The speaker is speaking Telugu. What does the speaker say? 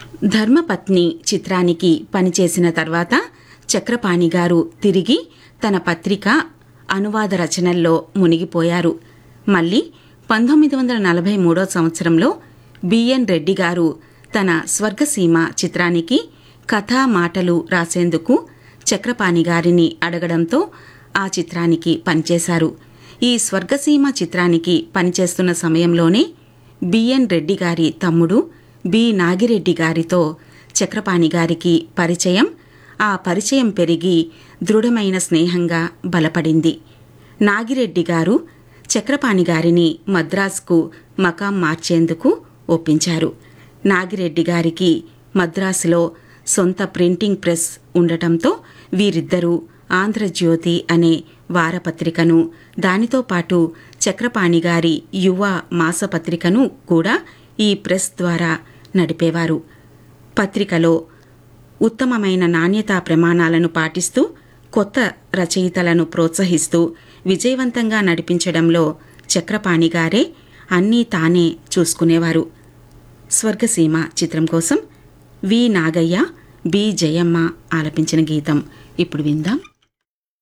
ధర్మపత్ని చిత్రానికి పనిచేసిన తర్వాత చక్రపాణి గారు తిరిగి తన పత్రిక అనువాద రచనల్లో మునిగిపోయారు మళ్ళీ పంతొమ్మిది వందల నలభై మూడో సంవత్సరంలో బిఎన్ రెడ్డి గారు తన స్వర్గసీమ చిత్రానికి కథా మాటలు రాసేందుకు చక్రపాణి గారిని అడగడంతో ఆ చిత్రానికి పనిచేశారు ఈ స్వర్గసీమ చిత్రానికి పనిచేస్తున్న సమయంలోనే బిఎన్ రెడ్డి గారి తమ్ముడు బి నాగిరెడ్డి గారితో చక్రపాణి గారికి పరిచయం ఆ పరిచయం పెరిగి దృఢమైన స్నేహంగా బలపడింది నాగిరెడ్డి గారు చక్రపాణి గారిని మద్రాసుకు మకాం మార్చేందుకు ఒప్పించారు నాగిరెడ్డి గారికి మద్రాసులో సొంత ప్రింటింగ్ ప్రెస్ ఉండటంతో వీరిద్దరూ ఆంధ్రజ్యోతి అనే వారపత్రికను దానితో పాటు చక్రపాణి గారి యువ మాసపత్రికను కూడా ఈ ప్రెస్ ద్వారా నడిపేవారు పత్రికలో ఉత్తమమైన నాణ్యతా ప్రమాణాలను పాటిస్తూ కొత్త రచయితలను ప్రోత్సహిస్తూ విజయవంతంగా నడిపించడంలో చక్రపాణి గారే అన్నీ తానే చూసుకునేవారు స్వర్గసీమ చిత్రం కోసం వి నాగయ్య బి జయమ్మ ఆలపించిన గీతం ఇప్పుడు విందాం